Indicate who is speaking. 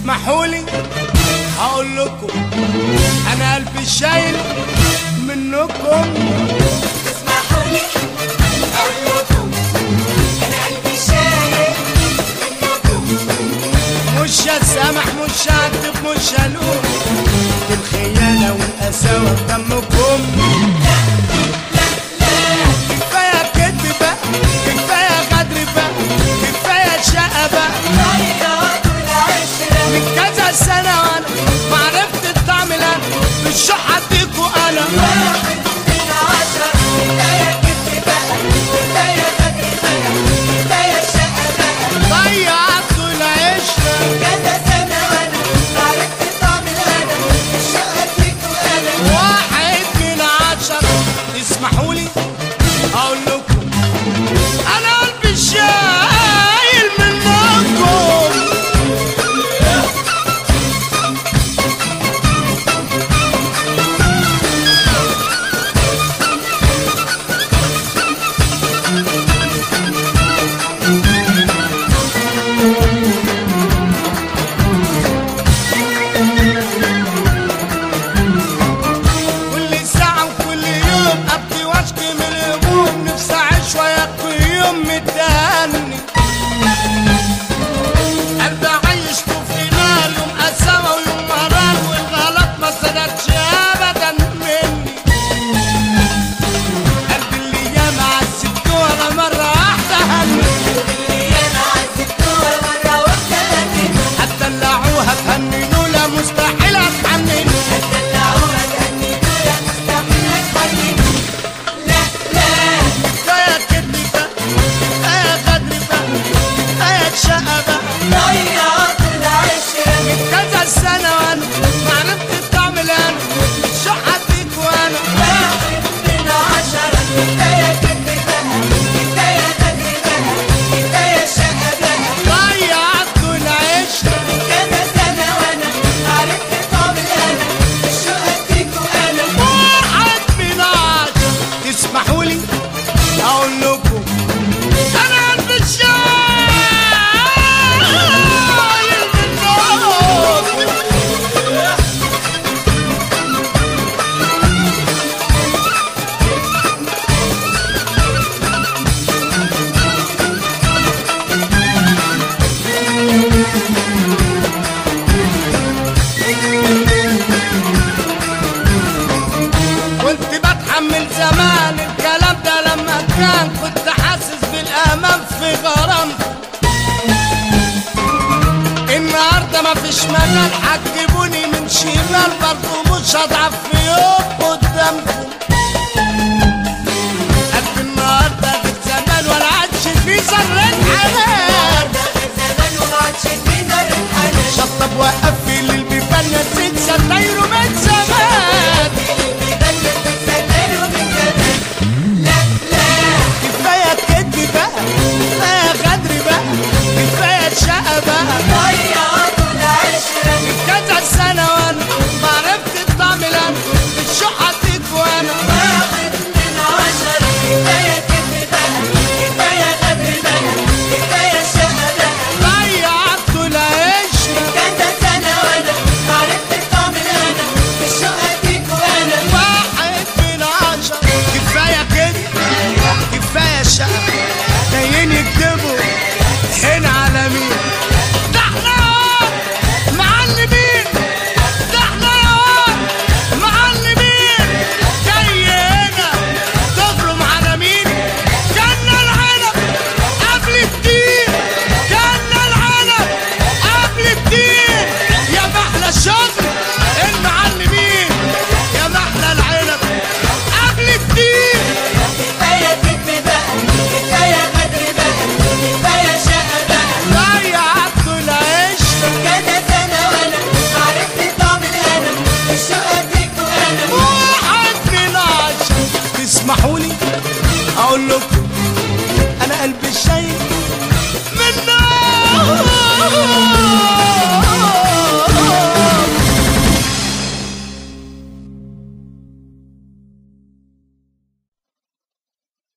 Speaker 1: تسمحوا لي هقول لكم انا قلبي شايل منكم
Speaker 2: تسمحوا لي اقول لكم انا قلبي شايل منكم
Speaker 1: مش هسامح مش هكتب مش هلوم الخيانة والقساوة في دمكم كفاية كدب بقى كفاية غدر بقى كفاية شقة بقى
Speaker 2: ضيعت العشرة
Speaker 1: من كذا سنة وانا ما عرفت الطعم لا مش هديكوا انا
Speaker 2: واحد من عشرة كفاية كدب بقى كفاية غدر بقى كفاية شقة بقى
Speaker 1: ضيعتوا العشرة
Speaker 2: كذا سنة وانا عرفت طعم الهنا مش هديكوا انا
Speaker 1: واحد من عشرة تسمحوا لي اقول لكم انا قلبي شايل منكم كل ساعة وكل يوم أبكي وأشكي من الهموم نفسي أعيش وياكل يوم متهني قلبي عيشته في نار يوم قساوة ويوم مرار والغلط ما صدقش أبدا مني قلبي اللي ياما عذبته ولا مرة واحدة هني
Speaker 2: اللي انا عذبتوها مرة واحدة هنيت
Speaker 1: هتدلعوها تهننوا لا مستحيل أتحنن
Speaker 2: هتدلعوها تهنيتوها مستحيل اتحنن لا لا
Speaker 1: كفاية كدب بقى كفاية غدر بقى كفاية شقة بقى
Speaker 2: ضيعت العشرة
Speaker 1: من كذا سنة وانا ما عرفت الطعم الان شو حديك وانا
Speaker 2: واحد من عشرة كفاية كدب بقى كفاية غدر بقى كفاية شقة بقى
Speaker 1: ضيعتوا العشرة
Speaker 2: كذا سنة وانا عرفت طعم الهنا مش هديكوا انا
Speaker 1: واحد من عشرة تسمحوا لي اقول لكم انا قلبي شايل منكم كنت بتحمل زمان الكلام ده لما كان كنت حاسس بالامان في غرامتي النهارده مفيش مجال هتجيبوني من شمال برضه مش هضعف في يوم قدامكم قلبي النهارده غير زمان ولا عادش في ذرة حنان